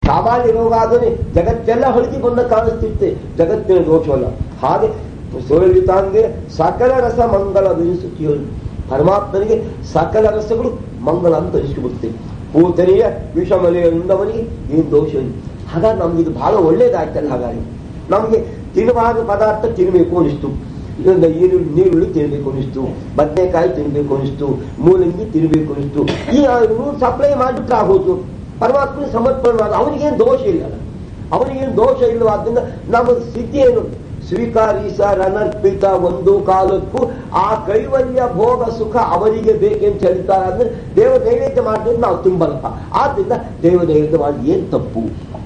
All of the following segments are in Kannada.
ಸಾಮಾನ್ಯ ರೋಗ ಆದರೆ ಜಗತ್ತೆಲ್ಲ ಹಳದಿ ಬಣ್ಣ ಕಾಣಿಸ್ತಿರುತ್ತೆ ಜಗತ್ತಿನ ದೋಷವಲ್ಲ ಹಾಗೆ ಸೋಲಿತಾಂಗೆ ಸಕಲ ರಸ ಮಂಗಳ ವಿನಿಸುತ್ತಿಯೋಳು ಪರಮಾತ್ಮನಿಗೆ ಸಕಲ ರಸಗಳು ಮಂಗಳ ಅಂತ ಅನಿಸಿಬಿಡುತ್ತೆ ಪೂತನೆಯ ವಿಷಮಲೆಯ ಉಂಡವನಿಗೆ ಏನು ದೋಷ ಇಲ್ಲ ಹಾಗಾಗಿ ನಮ್ಗೆ ಇದು ಬಹಳ ಒಳ್ಳೇದಾಯ್ತಲ್ಲ ಹಾಗಾಗಿ ನಮಗೆ ತಿನ್ನಬಾರದ ಪದಾರ್ಥ ತಿನ್ನಬೇಕು ಅನಿಸ್ತು ಇದೊಂದು ಈರುಳ್ಳಿ ನೀರುಳ್ಳಿ ತಿನ್ನಬೇಕು ಅನಿಸ್ತು ಬದನೆಕಾಯಿ ತಿನ್ನಬೇಕು ಅನಿಸ್ತು ಮೂಲಂಗಿ ತಿನ್ನಬೇಕು ಅನಿಸ್ತು ಈ ಸಪ್ಲೈ ಮಾಡಿಬಿಟ್ರೆ ಆಗೋದು ಪರಮಾತ್ಮನ ಸಮರ್ಪಣೆ ಮಾಡಿ ಅವನಿಗೇನು ದೋಷ ಇಲ್ಲ ಅವನಿಗೇನು ದೋಷ ಇಲ್ಲವಾದ್ರಿಂದ ನಮ್ಮ ಸ್ಥಿತಿ ಏನು ಸ್ವೀಕಾರಿಸ ರಣರ್ಪಿತ ಒಂದು ಕಾಲಕ್ಕೂ ಆ ಕೈವಲ್ಯ ಭೋಗ ಸುಖ ಅವರಿಗೆ ಬೇಕೆಂತ ಹೇಳ್ತಾರೆ ಅಂದ್ರೆ ದೇವ ನೈವೇದ್ಯ ಮಾಡಿದ್ರೆ ನಾವು ತುಂಬಲ್ಪ ಆದ್ರಿಂದ ದೇವ ನೈವೇದ್ಯ ಮಾಡಿ ಏನ್ ತಪ್ಪು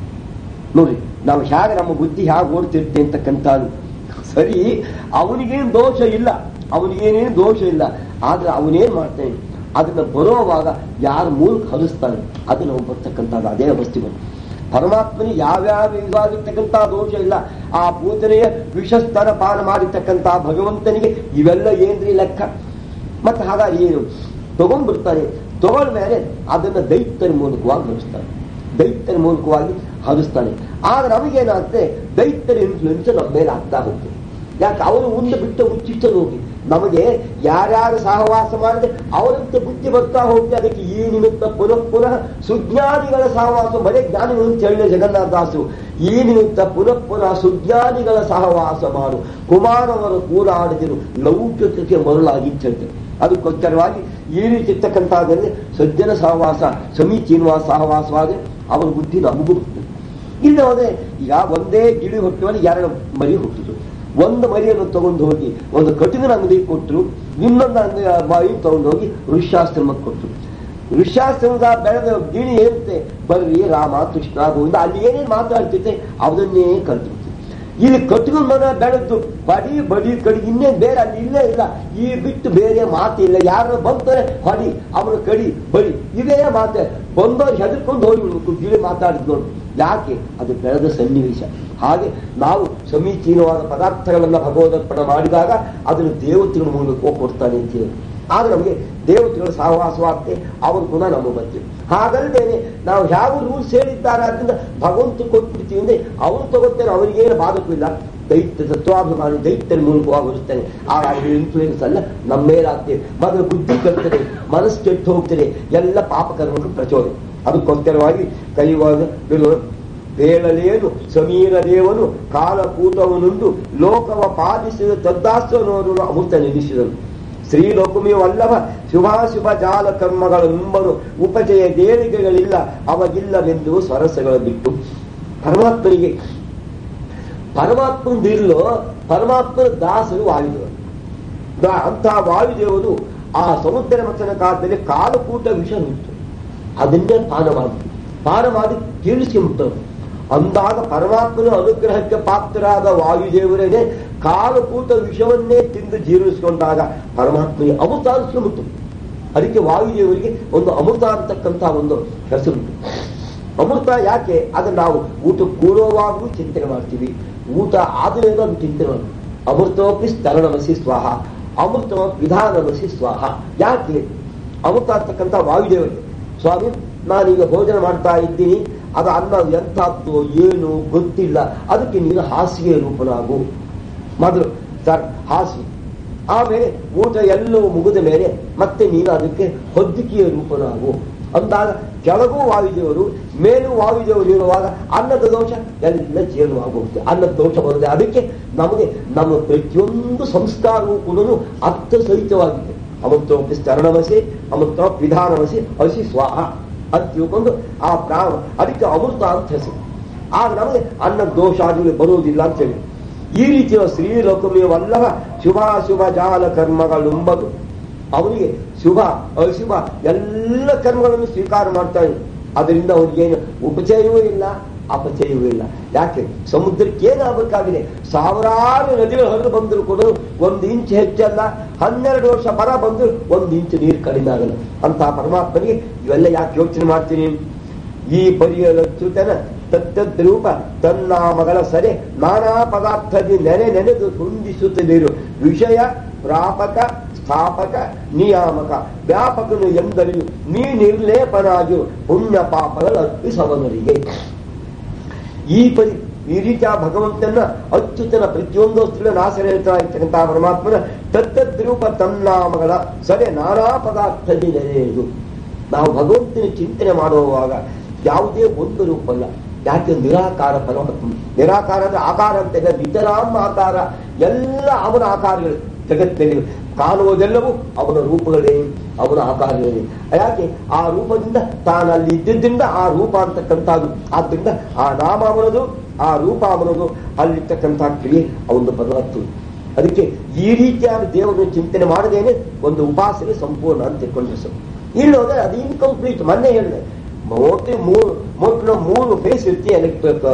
ನೋಡಿ ನಾವು ಹೇಗೆ ನಮ್ಮ ಬುದ್ಧಿ ಹೇಗೆ ಓಡ್ತಿರ್ತೆ ಅಂತಕ್ಕಂಥದ್ದು ಸರಿ ಅವನಿಗೇನು ದೋಷ ಇಲ್ಲ ಅವನಿಗೇನೇನು ದೋಷ ಇಲ್ಲ ಆದ್ರೆ ಅವನೇನ್ ಮಾಡ್ತಾನೆ ಅದನ್ನ ಬರೋವಾಗ ಯಾರ ಮೂಲಕ ಹರಿಸ್ತಾನೆ ಅದು ನಾವು ಬರ್ತಕ್ಕಂಥದ್ದು ಅದೇ ವಸ್ತುಗಳು ಪರಮಾತ್ಮನಿಗೆ ಯಾವ್ಯಾವ ಇದಾಗಿರ್ತಕ್ಕಂಥ ದೋಷ ಇಲ್ಲ ಆ ಪೂತನೆಯ ವಿಷಸ್ತನ ಪಾನ ಮಾಡಿರ್ತಕ್ಕಂಥ ಭಗವಂತನಿಗೆ ಇವೆಲ್ಲ ಏನ್ರಿ ಲೆಕ್ಕ ಮತ್ತೆ ಹಾಗಾಗಿ ಏನು ತಗೊಂಡ್ಬಿಡ್ತಾನೆ ತಗೊಂಡ ಮೇಲೆ ಅದನ್ನ ದೈತ್ಯರ ಮೂಲಕವಾಗಿ ಹರಿಸ್ತಾನೆ ದೈತ್ಯರ ಮೂಲಕವಾಗಿ ಹರಿಸ್ತಾನೆ ಆದ್ರೆ ನಮಗೇನಾಗುತ್ತೆ ದೈತ್ಯರ ಇನ್ಫ್ಲುಯೆನ್ಸ್ ನಮ್ಮ ಮೇಲೆ ಆಗ್ತಾ ಹೋಗ್ತದೆ ಯಾಕೆ ಅವರು ಒಂದು ಬಿಟ್ಟು ಉಚ್ಚಿಷ್ಟ ಹೋಗಿ ನಮಗೆ ಯಾರ್ಯಾರು ಸಹವಾಸ ಮಾಡಿದ್ರೆ ಅವರಂತೆ ಬುದ್ಧಿ ಬರ್ತಾ ಹೋಗ್ತದೆ ಅದಕ್ಕೆ ಈ ನಿಮಿತ್ತ ಪುನಃ ಪುನಃ ಸುಜ್ಞಾನಿಗಳ ಸಹವಾಸ ಬರೇ ಜ್ಞಾನಿಗಳು ಅಂತ ಹೇಳಿದ ಜಗನ್ನಾಥದಾಸರು ಈ ನಿಮಿತ್ತ ಪುನಃ ಪುನಃ ಸುಜ್ಞಾನಿಗಳ ಸಹವಾಸ ಮಾಡು ಕುಮಾರವರು ಕೂರಾಡಿದರು ಲೌಕಿಕಕ್ಕೆ ಮರುಳಾಗಿ ಅಂತ ಹೇಳ್ತಾರೆ ಅದಕ್ಕೋಸ್ಕರವಾಗಿ ಈ ರೀತಿ ಇರ್ತಕ್ಕಂಥದ್ದಲ್ಲಿ ಸಜ್ಜನ ಸಹವಾಸ ಸಮೀಚೀನವಾದ ಸಹವಾಸವಾದ್ರೆ ಅವರ ಬುದ್ಧಿ ನಮಗೂ ಬರ್ತದೆ ಇಲ್ಲ ಹೋದ್ರೆ ಈಗ ಒಂದೇ ಗಿಳಿ ಹುಟ್ಟುವಲ್ಲಿ ಎರಡು ಮರಿ ಹುಟ್ಟಿದ್ರು ಒಂದು ಮರಿಯನ್ನು ತಗೊಂಡು ಹೋಗಿ ಒಂದು ಕಟಿಂಗನ ಅಂಗಡಿ ಕೊಟ್ಟರು ಇನ್ನೊಂದು ಅಂಗಡಿ ಬಾಯಿ ತಗೊಂಡು ಹೋಗಿ ಋಷ್ಯಾಶ್ರಮಕ್ಕೆ ಕೊಟ್ಟರು ಋಷ್ಯಾಶ್ರಮದ ಬೆಳೆದ ಗಿಣಿ ಏರುತ್ತೆ ಬರ್ರಿ ರಾಮ ಕೃಷ್ಣ ಗೋವಿಂದ ಅಲ್ಲಿ ಏನೇನು ಮಾತಾಡ್ತಿದ್ದೆ ಅದನ್ನೇ ಕಲ್ತು ಇಲ್ಲಿ ಕಟ್ಕೊಂಡು ಮನ ಬೆಳೆದು ಬಡಿ ಬಡಿ ಕಡಿ ಇನ್ನೇನು ಬೇರೆ ಅಲ್ಲಿ ಇಲ್ಲೇ ಇಲ್ಲ ಈ ಬಿಟ್ಟು ಬೇರೆ ಮಾತಿಲ್ಲ ಯಾರು ಬಂತಾರೆ ಹೊಡಿ ಅವನ ಕಡಿ ಬಡಿ ಇದೇ ಮಾತೆ ಬಂದವ್ರು ಹೆದರ್ಕೊಂಡು ಹೋಗ್ಬಿಡ್ಬೇಕು ಗಿಳಿ ಮಾತಾಡಿದ್ ನೋಡಿ ಯಾಕೆ ಅದು ಬೆಳೆದ ಸನ್ನಿವೇಶ ಹಾಗೆ ನಾವು ಸಮೀಚೀನವಾದ ಪದಾರ್ಥಗಳನ್ನ ಭಗವದರ್ಪಣ ಮಾಡಿದಾಗ ಅದನ್ನು ದೇವತೆಗಳ ಮೂಲಕ ಕೊಡ್ತಾನೆ ಅಂತ ಹೇಳಿ ಆದ್ರೆ ನಮಗೆ ದೇವತೆಗಳ ಸಹವಾಸವಾಗ್ತೆ ಅವ್ರ ಗುಣ ನಮ್ಮ ಮಧ್ಯೆ ಹಾಗಲ್ದೇನೆ ನಾವು ಯಾವ ರೂಲ್ಸ್ ಹೇಳಿದ್ದಾರೆ ಅದರಿಂದ ಭಗವಂತ ಕೊಟ್ಬಿಡ್ತೀವಿ ಅಂದ್ರೆ ಅವ್ರು ತಗೋತಾರೆ ಅವರಿಗೇನು ಬಾಧಕವಿಲ್ಲ ದೈತ್ಯ ತತ್ವಾಭಿಮಾನಿ ದೈತ್ಯರ ಮೂಲಕವಾಗಿ ಬರುತ್ತಾನೆ ಆ ಇನ್ಫ್ಲೂಯೆನ್ಸ್ ಅಲ್ಲ ನಮ್ಮ ಮೇಲಾಗ್ತದೆ ಮೊದಲು ಬುದ್ಧಿ ಕಲ್ತದೆ ಮನಸ್ಸು ಕೆಟ್ಟು ಹೋಗ್ತದೆ ಎಲ್ಲ ಪಾಪಕರ್ಮಕ್ಕೆ ಪ್ರಚೋದನೆ ಅದಕ್ಕೋಸ್ಕರವಾಗಿ ಕಲಿಯುವಾಗ ಬಿಡುವ ಬೇಳಲೇನು ಸಮೀರ ದೇವನು ಕಾಲಕೂಟವನುಂಡು ಲೋಕವ ಪಾಲಿಸಿದ ತದ್ದಾಸ್ವನವರು ಅಮೃತ ನಿಲ್ಲಿಸಿದನು ಶ್ರೀಲೋಕಮಿ ವಲ್ಲಭ ಶುಭಾಶುಭ ಜಾಲ ಕರ್ಮಗಳೆಂಬನು ಉಪಜಯ ದೇಣಿಗೆಗಳಿಲ್ಲ ಅವಗಿಲ್ಲವೆಂದು ಸ್ವರಸಗಳ ಬಿಟ್ಟು ಪರಮಾತ್ಮನಿಗೆ ಪರಮಾತ್ಮನಿರ್ಲೋ ಪರಮಾತ್ಮನ ದಾಸರು ವಾಯುದೇವರು ದ- ಅಂತಹ ವಾಯುದೇವರು ಆ ಸಮುದ್ರ ಮಥನ ಕಾಲದಲ್ಲಿ ಕಾಲಕೂಟ ವಿಷ ಇತ್ತು ಅದನ್ನೇ ಪಾನ ಮಾಡಿ ಪಾನ ಮಾಡಿ ತೀರಿಸಿಬಿಟ್ಟರು ಅಂದಾಗ ಪರಮಾತ್ಮನ ಅನುಗ್ರಹಕ್ಕೆ ಪಾತ್ರರಾದ ವಾಯುದೇವರೇನೆ ಕಾಲಕೂಟ ವಿಷವನ್ನೇ ತಿಂದು ಜೀರ್ಣಿಸಿಕೊಂಡಾಗ ಪರಮಾತ್ಮನಿಗೆ ಅಮೃತ ಅನಿಸ್ಬಿಟ್ಟು ಅದಕ್ಕೆ ವಾಯುದೇವರಿಗೆ ಒಂದು ಅಮೃತ ಅಂತಕ್ಕಂಥ ಒಂದು ಹೆಸರು ಅಮೃತ ಯಾಕೆ ಅದನ್ನ ನಾವು ಊಟ ಕೂರುವಾಗಲೂ ಚಿಂತನೆ ಮಾಡ್ತೀವಿ ಊಟ ಆದ್ಮೇಲೆ ಅದು ಚಿಂತನೆ ಮಾಡಿ ಅಮೃತೋಪಿ ಸ್ತರಣಮಸಿ ಸ್ವಾಹ ಅಮೃತ ವಿಧಾನಮಸಿ ಸ್ವಾಹ ಯಾಕೆ ಅಮೃತ ಅಂತಕ್ಕಂಥ ವಾಯುದೇವರಿಗೆ ಸ್ವಾಮಿ ನಾನೀಗ ಭೋಜನ ಮಾಡ್ತಾ ಇದ್ದೀನಿ ಅದು ಅನ್ನ ಎಂಥದ್ದು ಏನು ಗೊತ್ತಿಲ್ಲ ಅದಕ್ಕೆ ನೀನು ಹಾಸಿಗೆ ರೂಪನಾಗು ಮೊದಲು ಸರ್ ಹಾಸಿಗೆ ಆಮೇಲೆ ಊಟ ಎಲ್ಲವೂ ಮುಗಿದ ಮೇಲೆ ಮತ್ತೆ ನೀನು ಅದಕ್ಕೆ ಹೊದ್ದಿಕೆಯ ರೂಪನಾಗು ಅಂದಾಗ ಕೆಳಗೂ ವಾಯುದೇವರು ಮೇಲೂ ವಾಯುದೇವರು ಇರುವಾಗ ಅನ್ನದ ದೋಷ ಎಲ್ಲ ಜೀರ್ಣವಾಗುತ್ತೆ ಅನ್ನದ ದೋಷ ಬರುತ್ತೆ ಅದಕ್ಕೆ ನಮಗೆ ನಮ್ಮ ಪ್ರತಿಯೊಂದು ಸಂಸ್ಕಾರವೂ ಕೂಡ ಅರ್ಥ ಸಹಿತವಾಗಿದೆ ಅಮೃತೋಪಿ ಸ್ತರಣವಸಿ ಅಮೃತ ವಿಧಾನವಸಿ ಹಸಿ ಸ್ವಾಹ ಅಂತ ತಿಳ್ಕೊಂಡು ಆ ಪ್ರಾಣ ಅದಕ್ಕೆ ಅಮೃತ ಅಂತ ಹೆಸರು ಆಗ ನಮಗೆ ಅನ್ನದ ದೋಷ ಆಗಲಿ ಬರುವುದಿಲ್ಲ ಅಂತ ಹೇಳಿ ಈ ರೀತಿಯ ಶ್ರೀಲೋಕಮೇವಲ್ಲವ ಶುಭಾಶುಭ ಜಾಲ ಕರ್ಮಗಳುಂಬದು ಅವನಿಗೆ ಶುಭ ಅಶುಭ ಎಲ್ಲ ಕರ್ಮಗಳನ್ನು ಸ್ವೀಕಾರ ಮಾಡ್ತಾನೆ ಅದರಿಂದ ಅವನಿಗೇನು ಉಪಚಯವೂ ಇಲ್ಲ ಅಪಚಯವೂ ಇಲ್ಲ ಯಾಕೆ ಸಮುದ್ರಕ್ಕೆ ಏನಾಗಬೇಕಾಗಿದೆ ಸಾವಿರಾರು ನದಿಗಳು ಹರಿದು ಬಂದರೂ ಕೂಡ ಒಂದು ಇಂಚ್ ಹೆಚ್ಚಲ್ಲ ಹನ್ನೆರಡು ವರ್ಷ ಬರ ಬಂದು ಒಂದು ಇಂಚು ನೀರು ಕಡಿಮೆ ಆಗಲ್ಲ ಅಂತ ಪರಮಾತ್ಮನಿಗೆ ಇವೆಲ್ಲ ಯಾಕೆ ಯೋಚನೆ ಮಾಡ್ತೀನಿ ಈ ಪರಿಯಲಚ್ಚುತನ ತತ್ತದ್ರೂಪ ತನ್ನಾಮಗಳ ಸರೆ ನಾನಾ ಪದಾರ್ಥದಿ ನೆನೆ ನೆನೆದು ತುಂಬಿಸುತ್ತಲಿರು ವಿಷಯ ಪ್ರಾಪಕ ಸ್ಥಾಪಕ ನಿಯಾಮಕ ವ್ಯಾಪಕನು ಎಂದರಿಯು ನೀ ನಿರ್ಲೇಪನಾಗಿ ಪುಣ್ಯ ಪಾಪಗಳ ಅರ್ಪಿಸವನರಿಗೆ ಈ ಪರಿ ಈ ರೀತಿಯ ಭಗವಂತನ ಅಚ್ಯುತನ ಪ್ರತಿಯೊಂದು ವಸ್ತುಗಳ ನಾಶನಿರತರಾಗಿರ್ತಕ್ಕಂತಹ ಪರಮಾತ್ಮನ ತತ್ತದ್ರೂಪ ತನ್ನಾಮಗಳ ಸರಿ ನಾನಾ ಪದಾರ್ಥದಲ್ಲಿ ನೆರೆಯುವುದು ನಾವು ಭಗವಂತನ ಚಿಂತನೆ ಮಾಡುವಾಗ ಯಾವುದೇ ಒಂದು ರೂಪ ಅಲ್ಲ ಯಾಕೆ ನಿರಾಕಾರ ಪರಮಾತ್ಮ ನಿರಾಕಾರ ಅಂದ್ರೆ ಆಕಾರ ಅಂತ ಇಲ್ಲ, ನಿತರಾಮ್ ಆಕಾರ ಎಲ್ಲ ಅವನ ಆಕಾರಗಳು ಜಗತ್ತಿನಲ್ಲಿ ಕಾಣುವುದೆಲ್ಲವೂ ಅವನ ರೂಪಗಳೇ ಅವನ ಆಕಾರಗಳೇ ಯಾಕೆ ಆ ರೂಪದಿಂದ ತಾನು ಅಲ್ಲಿ ಇದ್ದಿದ್ದರಿಂದ ಆ ರೂಪ ಅಂತಕ್ಕಂಥದ್ದು ಆದ್ದರಿಂದ ಆ ನಾಮ ಅವನದು ಆ ರೂಪ ಅವನದು ಅಲ್ಲಿರ್ತಕ್ಕಂಥ ಕ್ರಿಯೆ ಅವನು ಪದಾರ್ಥ ಅದಕ್ಕೆ ಈ ರೀತಿಯಾದ ದೇವರನ್ನು ಚಿಂತನೆ ಮಾಡದೇನೆ ಒಂದು ಉಪಾಸನೆ ಸಂಪೂರ್ಣ ಅಂತ ತಿಳ್ಕೊಂಡ್ರೆ ಸರ್ ಇಲ್ಲಿ ಹೋದ್ರೆ ಅದು ಇನ್ಕಂಪ್ಲೀಟ್ ಮೊನ್ನೆ ಹೇಳಿದೆ ಮೋಟಿ ಮೂರು ಮೋಟ್ನ ಮೂರು ಫೇಸ್ ಇರ್ತಿ ಎಲೆಕ್ಟ್ರಿಕ್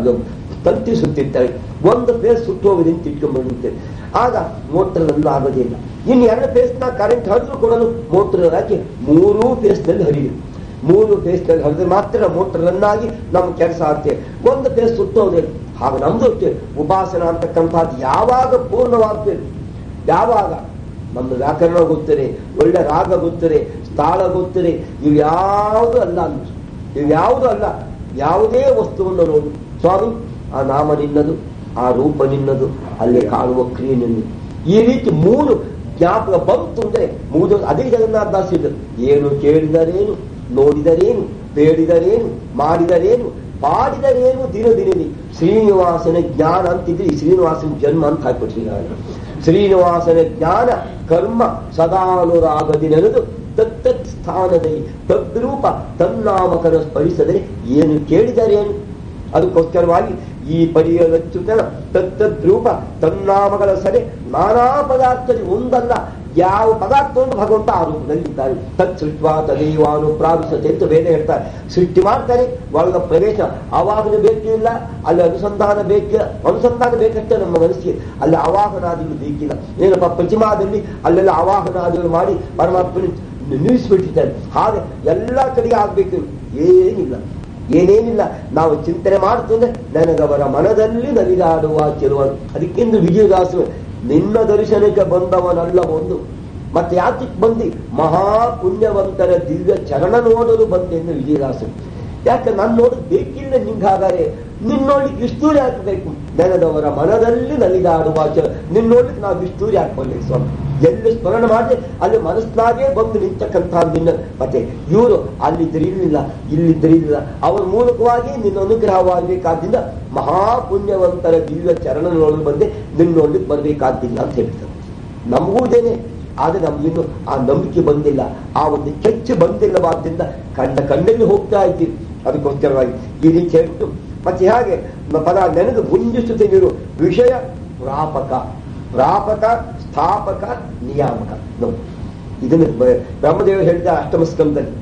ತಂತಿ ಸುತ್ತಿರ್ತಾರೆ ಒಂದು ಫೇಸ್ ಸುಟ್ಟು ಹೋಗಿದೆ ಅಂತ ಇಟ್ಕೊಂಡ್ಬಂದಿರುತ್ತೆ ಆಗ ಮೋಟ್ರಲ್ಲಿ ಆಗೋದಿಲ್ಲ ಇನ್ನು ಎರಡು ಫೇಸ್ನ ಕರೆಂಟ್ ಹರಿದ್ರು ಕೊಡಲು ಮೋಟ್ರ್ ಹಾಕಿ ಮೂರೂ ಫೇಸ್ನಲ್ಲಿ ಹರಿಯುತ್ತೆ ಮೂರು ಫೇಸ್ನಲ್ಲಿ ಹರಿದ್ರೆ ಮಾತ್ರ ಮೋಟ್ರ್ ರನ್ ಆಗಿ ನಮ್ಮ ಕೆಲಸ ಆಗ್ತದೆ ಒಂದು ಫೇಸ್ ಸುಟ್ಟೋದ್ರೆ ಹಾಗೆ ನಮ್ದು ಅಷ್ಟೇ ಉಪಾಸನ ಅಂತಕ್ಕಂಥದ್ದು ಯಾವಾಗ ಪೂರ್ಣವಾಗ್ತದೆ ಯಾವಾಗ ನಮ್ಮ ವ್ಯಾಕರಣ ಗೊತ್ತರೆ ಒಳ್ಳೆ ರಾಗ ಗೊತ್ತರೆ ತಾಳ ಗೊತ್ತರೆ ಇವು ಯಾವುದು ಅಲ್ಲ ಅಂತ ಇವು ಯಾವುದು ಅಲ್ಲ ಯಾವುದೇ ವಸ್ತುವನ್ನು ನೋಡು ಸ್ವಾಮಿ ಆ ನಾಮ ನಿನ್ನದು ಆ ರೂಪ ನಿನ್ನದು ಅಲ್ಲಿ ಕಾಣುವ ಕ್ರಿಯೆ ನಿನ್ನದು ಈ ರೀತಿ ಮೂರು ಜ್ಞಾಪಕ ಬಂತು ಅಂದ್ರೆ ಮೂರು ಅದೇ ಜಗನ್ನಾಥ ದಾಸ್ ಇದ್ದರು ಏನು ಕೇಳಿದರೇನು ನೋಡಿದರೇನು ಬೇಡಿದರೇನು ಮಾಡಿದರೇನು ಪಾಡಿದರೇನು ದಿನ ದಿನದಿ ಶ್ರೀನಿವಾಸನ ಜ್ಞಾನ ಅಂತಿದ್ರೆ ಈ ಶ್ರೀನಿವಾಸನ ಜನ್ಮ ಅಂತ ಹಾಕ್ಬಿಟ್ಟಿದ್ದಾರೆ ಶ್ರೀನಿವಾಸನ ಜ್ಞಾನ ಕರ್ಮ ಸದಾನುರಾಗದಿ ನೆನೆದು ತತ್ತತ್ ಸ್ಥಾನದಲ್ಲಿ ತದ್ರೂಪ ತನ್ನಾಮಕನ ಸ್ಮರಿಸದರೆ ಏನು ಕೇಳಿದರೇನು ಅದಕ್ಕೋಸ್ಕರವಾಗಿ ಈ ಪರಿಯಲಚ್ಚುತನ ತತ್ತದ್ರೂಪ ತನ್ನಾಮಗಳ ಸರೆ ನಾನಾ ಪದಾರ್ಥದಲ್ಲಿ ಒಂದಲ್ಲ ಯಾವ ಪದಾರ್ಥವನ್ನು ಭಗವಂತ ಆ ರೂಪದಲ್ಲಿ ಇದ್ದಾನೆ ತತ್ ಸೃಷ್ಟ್ವಾ ತದೇವಾನು ಪ್ರಾವಿಶತೆ ಅಂತ ವೇದ ಹೇಳ್ತಾರೆ ಸೃಷ್ಟಿ ಮಾಡ್ತಾರೆ ಒಳಗ ಪ್ರವೇಶ ಆವಾಹನ ಬೇಕಿಲ್ಲ ಅಲ್ಲಿ ಅನುಸಂಧಾನ ಬೇಕ ಅನುಸಂಧಾನ ಬೇಕಷ್ಟೇ ನಮ್ಮ ಮನಸ್ಸಿಗೆ ಅಲ್ಲಿ ಆವಾಹನಾದಿಗಳು ಬೇಕಿಲ್ಲ ಏನಪ್ಪ ಪ್ರತಿಮಾದಲ್ಲಿ ಅಲ್ಲೆಲ್ಲ ಆವಾಹನಾದಿಗಳು ಮಾಡಿ ಪರಮಾತ್ಮನ ನಿಲ್ಲಿಸ್ಬಿಟ್ಟಿದ್ದಾರೆ ಹಾಗೆ ಎಲ್ಲ ಕಡೆಗೆ ಆಗ್ಬೇಕು ಏನಿಲ್ಲ ಏನೇನಿಲ್ಲ ನಾವು ಚಿಂತನೆ ಮಾಡ್ತಂದ್ರೆ ನನಗವರ ಮನದಲ್ಲಿ ನಲಿದಾಡುವ ಚೆಲುವ ಅದಕ್ಕಿಂತ ವಿಜಯದಾಸರು ನಿನ್ನ ದರ್ಶನಕ್ಕೆ ಬಂದವನಲ್ಲ ಒಂದು ಮತ್ತೆ ಯಾತಕ್ಕೆ ಬಂದಿ ಮಹಾ ಪುಣ್ಯವಂತರ ದಿವ್ಯ ಚರಣ ನೋಡಲು ಬಂದೆಂದು ವಿಜಯದಾಸರು ಯಾಕೆ ನಾನು ನೋಡೋದು ಬೇಕಿಲ್ಲ ನಿಂಗೆ ಹಾಗಾದ್ರೆ ನಿನ್ನ ನೋಡ್ಲಿಕ್ಕೆ ವಿಷ್ಣೂರಿ ಹಾಕಬೇಕು ನೆನೆದವರ ಮನದಲ್ಲಿ ನಲಿದಾಡುವ ಚ ನಿನ್ನ ನೋಡ್ಲಿಕ್ಕೆ ನಾವು ವಿಷ್ಣೂರಿ ಹಾಕ್ಬರ್ಬೇಕು ಸ್ವಾಮಿ ಎಲ್ಲಿ ಸ್ಮರಣ ಮಾಡಿದ್ರೆ ಅಲ್ಲಿ ಮನಸ್ಸಿನಾಗೇ ಬಂದು ನಿಂತಕ್ಕಂಥ ನಿನ್ನ ಮತ್ತೆ ಇವರು ಅಲ್ಲಿದ್ದರಿರಲಿಲ್ಲ ಇಲ್ಲಿದ್ದರಿರಲಿಲ್ಲ ಅವರ ಮೂಲಕವಾಗಿ ನಿನ್ನ ಅನುಗ್ರಹವಾಗಬೇಕಾದ್ರಿಂದ ಮಹಾಪುಣ್ಯವಂತರ ದಿವ್ಯ ಚರಣ ನೋಡಲು ಬಂದೆ ನಿನ್ನ ನೋಡ್ಲಿಕ್ಕೆ ಬರ್ಬೇಕಾದ್ದಿಲ್ಲ ಅಂತ ಹೇಳ್ತಾರೆ ನಮಗೂ ಇದೇನೆ ಆದ್ರೆ ನಮ್ಗಿನ್ನು ಆ ನಂಬಿಕೆ ಬಂದಿಲ್ಲ ಆ ಒಂದು ಕೆಚ್ಚು ಬಂದಿಲ್ಲವಾದ್ರಿಂದ ಕಂಡ ಕಣ್ಣಲ್ಲಿ ಹೋಗ್ತಾ ಇದ್ದೀವಿ ಅದಕ್ಕೋಸ್ಕರವಾಗಿ ಈ ರೀತಿ ಹೇಳ್ಬಿಟ್ಟು ಮತ್ತೆ ಹಾಗೆ ಪದ ನೆನೆದು ಭುಂಜಿಸುತ್ತೆ ನೀರು ವಿಷಯ ಪ್ರಾಪಕ ಪ್ರಾಪಕ ಸ್ಥಾಪಕ ನಿಯಾಮಕ ನೋಡಿ ಇದನ್ನು ಬ- ಬ್ರಹ್ಮದೇವರು ಹೇಳಿದ ಅಷ್ಟಮ ಸ್ಕಂದದಲ್ಲಿ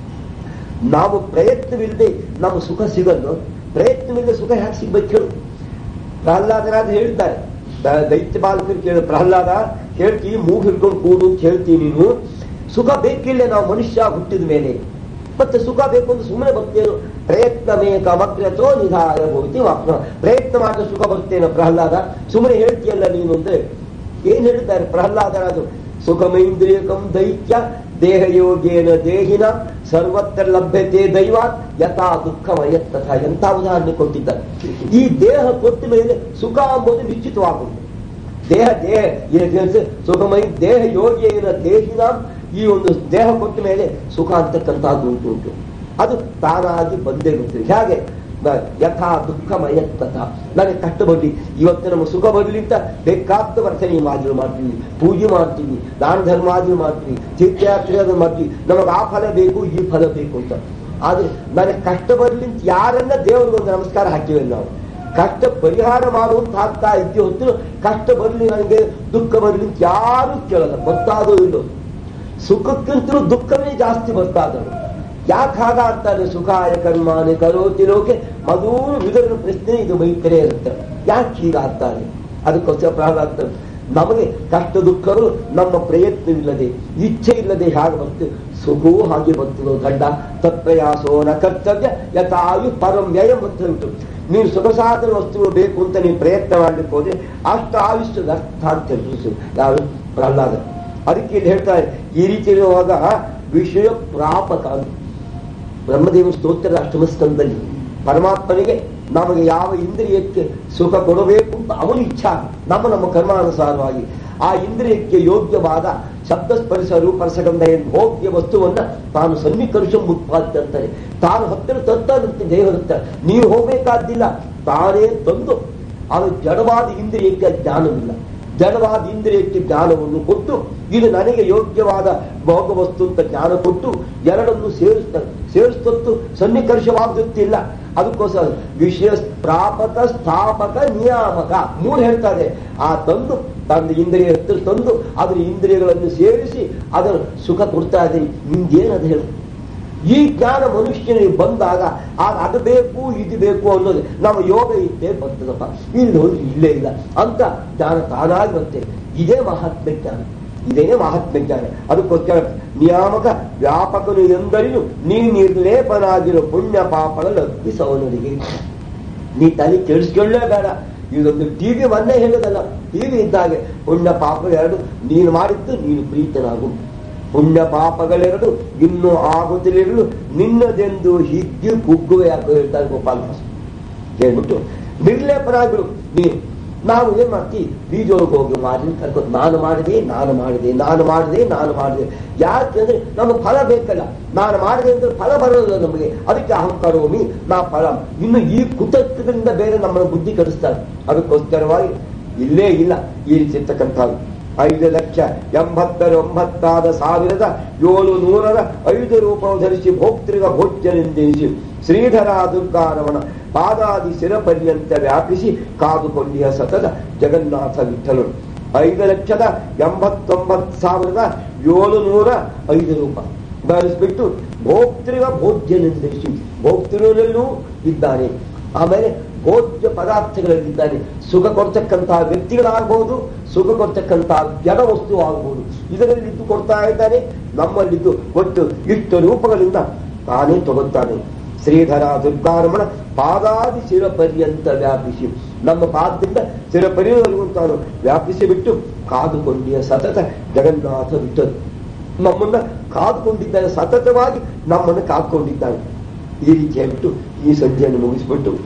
ನಾವು ಪ್ರಯತ್ನವಿಲ್ಲದೆ ನಾವು ಸುಖ ಸಿಗಲ್ಲ ಪ್ರಯತ್ನವಿಲ್ಲದೆ ಸುಖ ಯಾಕೆ ಸಿಗ್ಬೇಕು ಹೇಳು ಪ್ರಹ್ಲಾದರಾದ ಹೇಳ್ತಾರೆ ದ- ದೈತ್ಯ ಬಾಲಕರು ಕೇಳು ಪ್ರಹ್ಲಾದ ಹೇಳ್ತಿ ಮೂಗು ಹಿಡ್ಕೊಂಡು ಕೂಡು ಅಂತ ಹೇಳ್ತೀನಿ ನೀನು ಸುಖ ಬೇಕಿಲ್ಲ ನಾವು ಮನುಷ್ಯ ಹುಟ್ಟಿದ ಮೇಲೆ ಮತ್ತೆ ಸುಖ ಬೇಕು ಅಂತ ಸುಮ್ಮನೆ ಬರ್ತೇನು ಪ್ರಯತ್ನ ಮೇಕ ಮಗ್ರತೋ ನಿಧಾಯ ಭವತಿ ವಾಕ್ನ ಪ್ರಯತ್ನ ಮಾಡಿದ್ರೆ ಸುಖ ಬರ್ತೇನೆ ಪ್ರಹ್ಲಾದ ಸುಮ್ಮನೆ ಹೇಳ್ತೀಯಲ್ಲ ನೀನು ಅಂದ್ರೆ ಏನ್ ಹೇಳ್ತಾರೆ ಪ್ರಹ್ಲಾದರಾದ್ರು ಸುಖಮೈಂದ್ರಿಯಕಂ ದೈತ್ಯ ದೇಹ ಯೋಗೇನ ದೇಹಿನ ಸರ್ವತ್ರ ಲಭ್ಯತೆ ದೈವಾತ್ ಯಥಾ ದುಃಖಮಯ ತಥಾ ಎಂಥ ಉದಾಹರಣೆ ಕೊಟ್ಟಿದ್ದಾರೆ ಈ ದೇಹ ಕೊಟ್ಟ ಮೇಲೆ ಸುಖ ಎಂಬುದು ನಿಶ್ಚಿತವಾಗುವುದು ದೇಹ ದೇಹ ಏನು ಸುಖಮೈ ದೇಹ ಯೋಗಿಯೇನ ದೇಹಿನ ಈ ಒಂದು ದೇಹ ಕೊಟ್ಟ ಮೇಲೆ ಸುಖ ಅಂತಕ್ಕಂಥದ್ದು ಉಂಟು ಉಂಟು ಅದು ತಾನಾಗಿ ಬಂದೇ ಬರ್ತದೆ ಹೇಗೆ ನ- ಯಥಾ ದುಃಖಮಯ ತಥಾ ನನಗೆ ಕಷ್ಟ ಬರಲಿ ಇವತ್ತು ನಮ್ಮ ಸುಖ ಬರಲಿ ಅಂತ ಬೇಕಾದ ವರ್ತನೆ ಮಾದರಿ ಮಾಡ್ತೀವಿ ಪೂಜೆ ಮಾಡ್ತೀವಿ ದಾನ ಧರ್ಮಾದಿ ಮಾಡ್ತೀವಿ ತೀರ್ಥಯಾತ್ರೆ ಮಾಡ್ತೀವಿ ನಮಗೆ ಆ ಫಲ ಬೇಕು ಈ ಫಲ ಬೇಕು ಅಂತ ಆದ್ರೆ ನನಗೆ ಕಷ್ಟ ಬರಲಿ ಅಂತ ಯಾರನ್ನ ದೇವರಿಗೆ ಒಂದು ನಮಸ್ಕಾರ ಹಾಕಿವೆ ನಾವು ಕಷ್ಟ ಪರಿಹಾರ ಮಾಡುವಂತ ಆಗ್ತಾ ಇದ್ದೀವಿ ಹೊತ್ತು ಕಷ್ಟ ಬರಲಿ ನನಗೆ ದುಃಖ ಬರಲಿ ಅಂತ ಯಾರು ಕೇಳಲ್ಲ ಗೊತ್ತಾದೋ ಇಲ್ಲೋ ಸುಖಕ್ಕಿಂತಲೂ ದುಃಖವೇ ಜಾಸ್ತಿ ಬರ್ತಾದರು ಯಾಕೆ ಹಾಗ ಅಂತಾರೆ ಸುಖಾಯ ಕರ್ಮಾನೆ ಕರೋತಿ ಲೋಕೆ ಮಧೂರು ವಿದರ ಪ್ರಶ್ನೆ ಇದು ಮೈತ್ರೆ ಇರುತ್ತೆ ಯಾಕೆ ಹೀಗಾಗ್ತಾರೆ ಅದಕ್ಕೋಸ್ಕರ ಪ್ರಹ್ಲಾದ ನಮಗೆ ಕಷ್ಟ ದುಃಖರು ನಮ್ಮ ಪ್ರಯತ್ನವಿಲ್ಲದೆ ಇಚ್ಛೆ ಇಲ್ಲದೆ ಹೇಗೆ ಬರ್ತದೆ ಸುಖವೂ ಹಾಗೆ ಬರ್ತದೋ ಗಡ್ಡ ತತ್ಪ್ರಯಾಸೋ ನ ಕರ್ತವ್ಯ ಯಥಾಯು ಪರಂ ವ್ಯಯ ಅಂತ ಉಂಟು ನೀನು ಸುಖ ಸಾಧನ ವಸ್ತುಗಳು ಬೇಕು ಅಂತ ನೀನು ಪ್ರಯತ್ನ ಮಾಡ್ಲಿಕ್ಕೆ ಹೋದ್ರೆ ಅಷ್ಟು ಆಯುಷ್ಯ ಅರ್ಥ ಅಂತ ತಿಳಿಸು ಯಾರು ಪ್ರಹ್ಲಾದ ಅದಕ್ಕೆ ಇಲ್ಲಿ ಹೇಳ್ತಾರೆ ಈ ರೀತಿ ಇರುವಾಗ ವಿಷಯ ಪ್ರಾಪಕ ಅಂತ ಬ್ರಹ್ಮದೇವ ಸ್ತೋತ್ರದ ಅಷ್ಟಮ ಸ್ಕಂದಲ್ಲಿ ಪರಮಾತ್ಮನಿಗೆ ನಮಗೆ ಯಾವ ಇಂದ್ರಿಯಕ್ಕೆ ಸುಖ ಕೊಡಬೇಕು ಅಂತ ಅವನ ಇಚ್ಛಾ ನಮ್ಮ ನಮ್ಮ ಕರ್ಮಾನುಸಾರವಾಗಿ ಆ ಇಂದ್ರಿಯಕ್ಕೆ ಯೋಗ್ಯವಾದ ಶಬ್ದ ಸ್ಪರ್ಶ ರೂಪ ರಸಗಂಧ ಏನು ಭೋಗ್ಯ ವಸ್ತುವನ್ನ ತಾನು ಸನ್ನಿಕರ್ಷ ಉತ್ಪಾದ್ಯ ಅಂತಾರೆ ತಾನು ಹತ್ತಿರ ತತ್ತಾಗುತ್ತೆ ದೇವರತ್ತ ನೀವು ಹೋಗಬೇಕಾದ್ದಿಲ್ಲ ತಾನೇ ತಂದು ಅದು ಜಡವಾದ ಇಂದ್ರಿಯಕ್ಕೆ ಜ್ಞಾನವಿಲ್ಲ ಜಡವಾದ ಇಂದ್ರಿಯಕ್ಕೆ ಜ್ಞಾನವನ್ನು ಕೊಟ್ಟು ಇದು ನನಗೆ ಯೋಗ್ಯವಾದ ಭೋಗ ವಸ್ತು ಅಂತ ಜ್ಞಾನ ಕೊಟ್ಟು ಎರಡನ್ನು ಸೇರಿಸ್ತಾರೆ ಸೇರಿಸ್ತದ್ದು ಸನ್ನಿಕರ್ಷವಾಗುತ್ತಿಲ್ಲ ಅದಕ್ಕೋಸ್ಕರ ವಿಷಯ ಪ್ರಾಪಕ ಸ್ಥಾಪಕ ನಿಯಾಮಕ ಮೂರು ಹೇಳ್ತಾರೆ ಆ ತಂದು ತನ್ನ ಇಂದ್ರಿಯ ಹತ್ತಿರ ತಂದು ಅದರ ಇಂದ್ರಿಯಗಳನ್ನು ಸೇರಿಸಿ ಅದರ ಸುಖ ಕೊಡ್ತಾ ಇದ್ದೀನಿ ನಿಮ್ಗೇನದು ಹೇಳು ಈ ಜ್ಞಾನ ಮನುಷ್ಯನಿಗೆ ಬಂದಾಗ ಆಗ ಅದು ಬೇಕು ಇದು ಬೇಕು ಅನ್ನೋದು ನಮ್ಮ ಯೋಗ ಇದ್ದೇ ಬರ್ತದಪ್ಪ ಇಲ್ಲಿ ಹೋದ್ರೆ ಇಲ್ಲೇ ಇಲ್ಲ ಅಂತ ಜ್ಞಾನ ತಾನಾಗಿ ಬರುತ್ತೆ ಇದೇ ಮಹಾತ್ಮ ಜ್ಞಾನ ಇದೇ ಮಹಾತ್ಮ ಜ್ಞಾನ ಅದಕ್ಕೋಸ್ಕರ ನಿಯಾಮಕ ವ್ಯಾಪಕನು ಎಂದರಿನು ನೀ ನಿರ್ಲೇಪನಾಗಿರೋ ಪುಣ್ಯ ಪಾಪಗಳು ಅರ್ಪಿಸವನಿಗೆ ನೀ ತಲೆ ಕೆಡಿಸ್ಕೊಳ್ಳೇ ಬೇಡ ಇದೊಂದು ಟಿವಿ ಮೊನ್ನೆ ಹೇಳೋದಲ್ಲ ಟಿವಿ ಇದ್ದಾಗೆ ಪುಣ್ಯ ಪಾಪ ಎರಡು ನೀನು ಮಾಡಿದ್ದು ನೀನು ಪ್ರೀತನಾಗು ಪುಣ್ಯ ಪಾಪಗಳೆರಡು ಇನ್ನು ಆಗುತ್ತಿರಲು ನಿನ್ನದೆಂದು ಹಿಗ್ಗಿ ಕುಗ್ಗುವೆ ಯಾಕೋ ಹೇಳ್ತಾರೆ ಗೋಪಾಲ ದಾಸ್ ಹೇಳ್ಬಿಟ್ಟು ನಿರ್ಲೇಪನಾಗಿರು ನೀನು ನಾವು ಏನ್ ಮಾಡ್ತೀವಿ ಬೀಜೊಳಗೆ ಹೋಗಿ ಮಾಡಿ ಕರ್ಕೊಂಡು ನಾನು ಮಾಡಿದೆ ನಾನು ಮಾಡಿದೆ ನಾನು ಮಾಡಿದೆ ನಾನು ಮಾಡಿದೆ ಯಾಕೆಂದ್ರೆ ನಮಗೆ ಫಲ ಬೇಕಲ್ಲ ನಾನು ಮಾಡಿದೆ ಅಂದ್ರೆ ಫಲ ಬರೋಲ್ಲ ನಮಗೆ ಅದಕ್ಕೆ ಅಹಂಕಾರೋಮಿ ನಾ ಫಲ ಇನ್ನು ಈ ಕುತತ್ವದಿಂದ ಬೇರೆ ನಮ್ಮನ್ನು ಬುದ್ಧಿ ಕಡಿಸ್ತಾರೆ ಅದಕ್ಕೋಸ್ಕರವಾಗಿ ಇಲ್ಲೇ ಇಲ್ಲ ಈ ರೀತಿ ಇರ್ತಕ್ಕಂಥದ್ದು ಐದು ಲಕ್ಷ ಎಂಬತ್ತರ ಒಂಬತ್ತಾದ ಸಾವಿರದ ಏಳು ನೂರರ ಐದು ರೂಪವು ಧರಿಸಿ ಭೋಕ್ತೃಗ ಭೋಜ್ಯನೆಂದೆನಿಸಿ ಶ್ರೀಧರ ದುರ್ಗಾರಮಣ ಪಾದಾದಿ ಶಿರ ಪರ್ಯಂತ ವ್ಯಾಪಿಸಿ ಕಾದುಕೊಂಡಿಯ ಸತತ ಜಗನ್ನಾಥ ವಿಠಲನು ಐದು ಲಕ್ಷದ ಎಂಬತ್ತೊಂಬತ್ತು ಸಾವಿರದ ಏಳು ನೂರ ಐದು ರೂಪ ಧರಿಸ್ಬಿಟ್ಟು ಭೋಕ್ತೃಗ ಭೋಜ್ಯನೆಂದೆನಿಸಿ ಭೋಕ್ತೃನಲ್ಲೂ ಇದ್ದಾನೆ ಆಮೇಲೆ ಭೋಜ್ಯ ಪದಾರ್ಥಗಳಲ್ಲಿದ್ದಾನೆ ಸುಖ ಕೊಡ್ತಕ್ಕಂತಹ ವ್ಯಕ್ತಿಗಳಾಗಬಹುದು ಸುಖ ಕೊಡ್ತಕ್ಕಂತಹ ಜಡ ವಸ್ತು ಆಗಬಹುದು ಇದರಲ್ಲಿದ್ದು ಕೊಡ್ತಾ ಇದ್ದಾನೆ ನಮ್ಮಲ್ಲಿದ್ದು ಒಟ್ಟು ಇಷ್ಟು ರೂಪಗಳಿಂದ ತಾನೇ ತಗೊಳ್ತಾನೆ ಶ್ರೀಧರ ದುರ್ಗಾರಮಣ ಪಾದಾದಿ ಶಿರ ಪರ್ಯಂತ ವ್ಯಾಪಿಸಿ ನಮ್ಮ ಪಾದದಿಂದ ಶಿರ ಪರ್ಯವರೆಗೂ ತಾನು ವ್ಯಾಪಿಸಿ ಬಿಟ್ಟು ಕಾದುಕೊಂಡಿಯ ಸತತ ಜಗನ್ನಾಥ ಬಿಟ್ಟರು ನಮ್ಮನ್ನ ಕಾದುಕೊಂಡಿದ್ದಾನೆ ಸತತವಾಗಿ ನಮ್ಮನ್ನು ಕಾದ್ಕೊಂಡಿದ್ದಾನೆ ಈ ರೀತಿ ಹೇಳ್ಬಿಟ್ಟು ಈ ಸಂಜೆಯನ್ನು ಮುಗಿಸ್ಬಿಟ್ಟು